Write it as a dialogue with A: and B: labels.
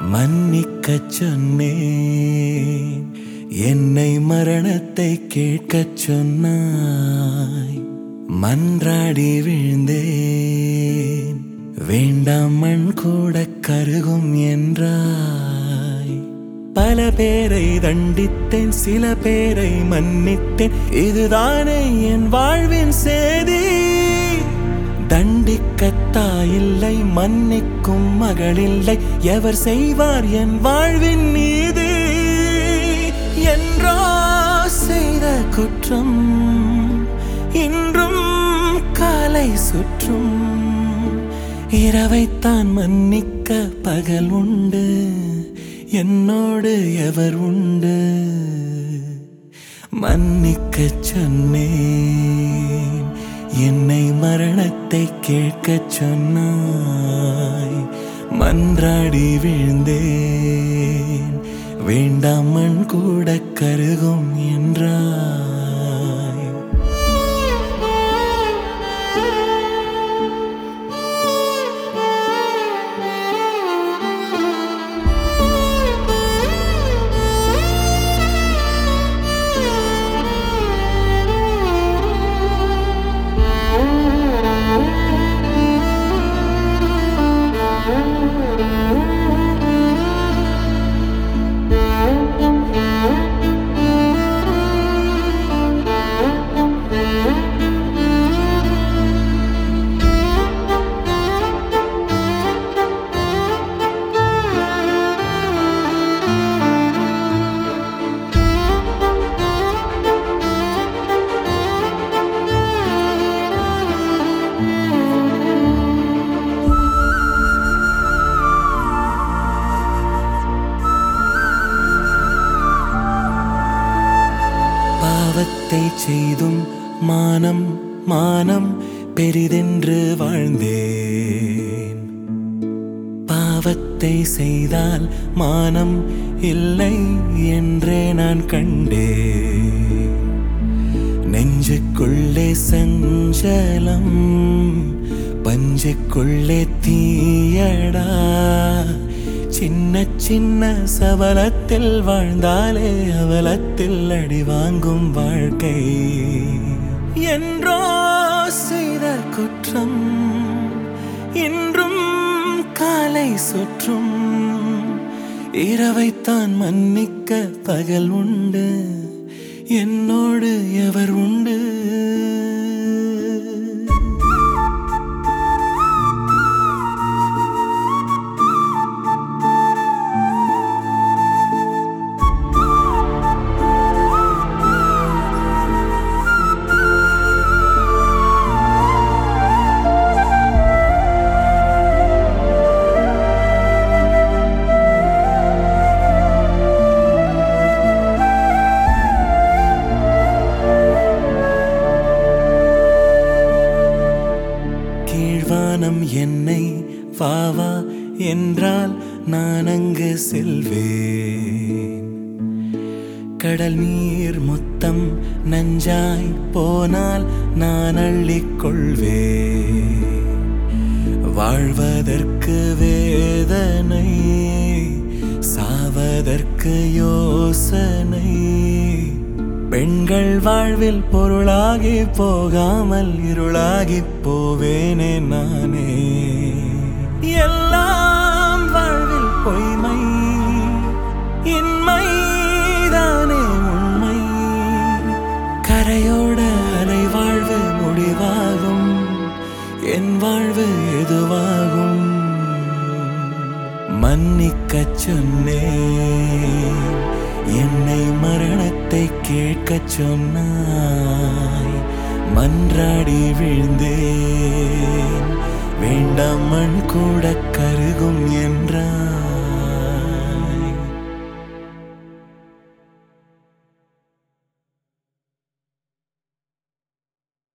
A: மன்னிக்கச் சொன்னேன் என்னை மரணத்தை கேட்கச் சொன்னாய் மன்றாடி விழுந்தேன் வேண்டாம் மண் கூட கருகும் என்றாய் பல பேரை தண்டித்தேன் சில பேரை மன்னித்தேன் இதுதானே என் வாழ்வின் சேதி தண்டிக்கத்தாயில்லை மன்னிக்கும் மகளில்லை எவர் செய்வார் என் வாழ்வின் நீதி என்றோ செய்த குற்றம் இன்றும் காலை சுற்றும் இரவைத்தான் மன்னிக்க பகல் உண்டு என்னோடு எவர் உண்டு மன்னிக்கச் சொன்னேன் என்னை மரணத்தை கேட்கச் சொன்னாய் மன்றாடி விழுந்தேன் வேண்டாம் மண் கூட கருகும் என்றாய் பாவத்தை செய்தும் மானம் மானம் பெரிதென்று வாழ்ந்தேன் பாவத்தை செய்தால் மானம் இல்லை என்றே நான் கண்டேன் நெஞ்சுக்குள்ளே சஞ்சலம் பஞ்சுக்குள்ளே தீயடா சின்ன சின்ன சபலத்தில் வாழ்ந்தாலே அவலத்தில் அடி வாங்கும் வாழ்க்கை என்றோ செய்த குற்றம் இன்றும் காலை சுற்றும் இரவைத்தான் மன்னிக்க பகல் உண்டு என்னோடு எவர் உண்டு கீழ்வானம் என்னை வாவா என்றால் நான் அங்கு செல்வேன் கடல் நீர் மொத்தம் நஞ்சாய் போனால் நான் அள்ளிக்கொள்வேன் வாழ்வதற்கு வேதனை சாவதற்கு யோசனை பெண்கள் வாழ்வில் பொருளாகி போகாமல் இருளாகி போவேனே நானே எல்லாம் வாழ்வில் பொய்மை இன்மைதானே உண்மை கரையோட அலை வாழ்வு முடிவாகும் என் வாழ்வு எதுவாகும் மன்னிக்கச் சொன்னேன் என்னை மரணத்தை கேட்கச் சொன்னாய் மன்றாடி விழுந்தேன் வேண்டாம் மண் கூட கருகும் என்றாய்